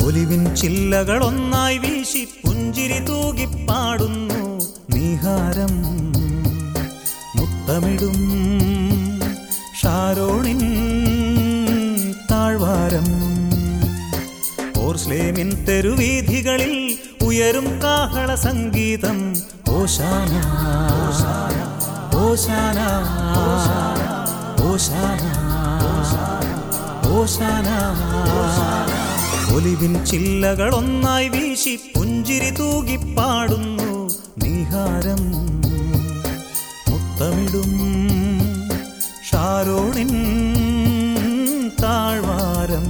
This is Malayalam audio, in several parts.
ഒലിവിൻ ചില്ലകളൊന്നായി വീശി പുഞ്ചിരി തൂകിപ്പാടുന്നു നീഹാരം മുത്തമിടും ഷാരോണിൻ താഴ്വാരം ഓർസ്ലേമിൻ തെരുവീഥികളിൽ ഉയരും കാഹള സംഗീതം ഓശാന ഓശാന ഓശാന ഓശാന ഒലിവിൻ ചില്ലകളൊന്നായി വീശി പുഞ്ചിരി തൂകിപ്പാടുന്നു നീഹാരം മുത്തമിടും ഷാരോണിൻ താഴ്വാരം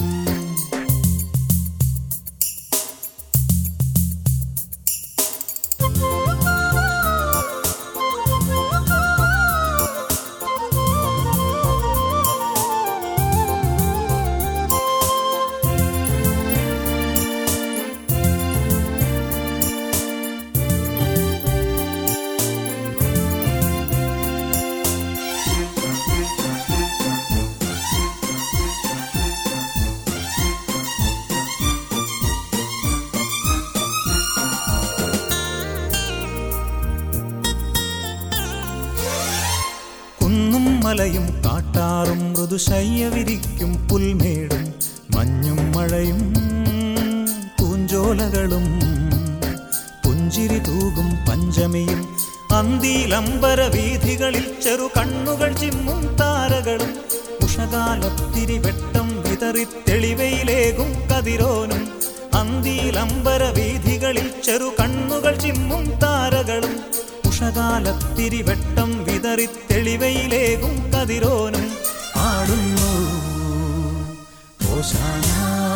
കുന്നും മലയും കാട്ടാറും മൃദുശയ്യ വിരിക്കും പുൽമേടും മഞ്ഞും മഴയും പൂഞ്ചോലകളും പുഞ്ചിരി തൂകും പഞ്ചമിയും അന്തിയിലമ്പര വീഥികളിൽ ചെറു കണ്ണുകൾ ചിമ്മും താരകളും ഉഷകാലത്തിരി വെട്ടം വിതറി തെളിവയിലേകും കതിരോനും അന്തിയിലമ്പര വീഥികളിൽ ചെറു കണ്ണുകൾ ചിമ്മും താരകളും ഉഷകാലത്തിരി വെട്ടം വിതറി തെളിവയിലേകും കതിരോനും ആടുന്നു ഓശാന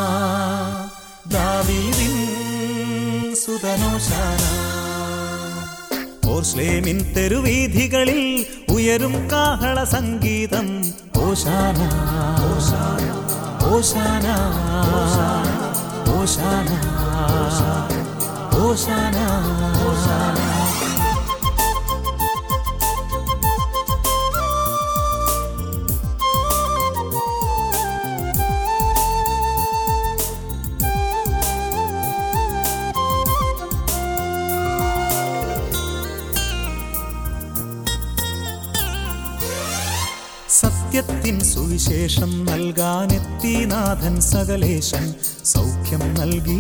ദാവീദിൻ സുതനോശാന ഓർസ്ലേമിൻ തെരുവീഥികളിൽ ഉയരും കാഹള സംഗീതം ഓശാന ഓശാന ഓശാന ഓശാന ഓശാന ഓശാന സത്യത്തിൻ സുവിശേഷം നൽകാനെത്തി നാഥൻ സകലേശൻ സൗഖ്യം നൽകി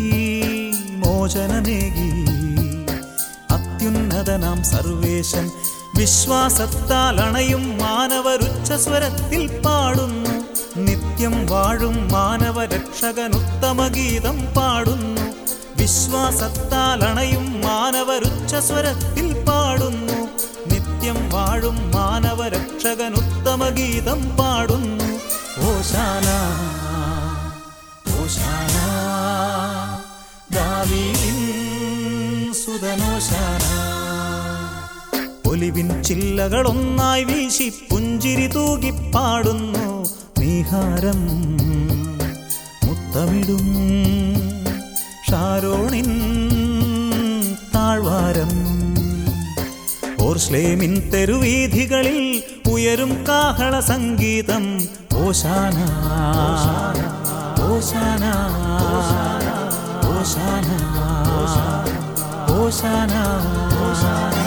മോചനമേകി അത്യുന്നതനാം സർവേശൻ വിശ്വാസത്താൽ അണയും മാനവരുച്ചസ്വരത്തിൽ പാടുന്നു നിത്യം വാഴും മാനവരക്ഷകനുത്തമ ഗീതം പാടുന്നു വിശ്വാസത്താൽ അണയും മാനവരുച്ചസ്വരത്തിൽ പാടുന്നു നിത്യം വാഴും മാനവരക്ഷകനുത്തമ ഗീതം പാടുന്നു ഓശാന ഓശാന ദാവീദിൻ സുതനോശാന ഒലിവിൻ ചില്ലകളൊന്നായി വീശി പുഞ്ചിരി തൂകിപ്പാടുന്നു നീഹാരം മുത്തമിടും ഷാരോണിൻ താഴ്വാരം ഓർസ്ലേമിൻ തെരുവീഥികളിൽ ഉയരും കാഹള സംഗീതം ഓശാന ഓശാന ഓശാന ഓശാന ഓശാന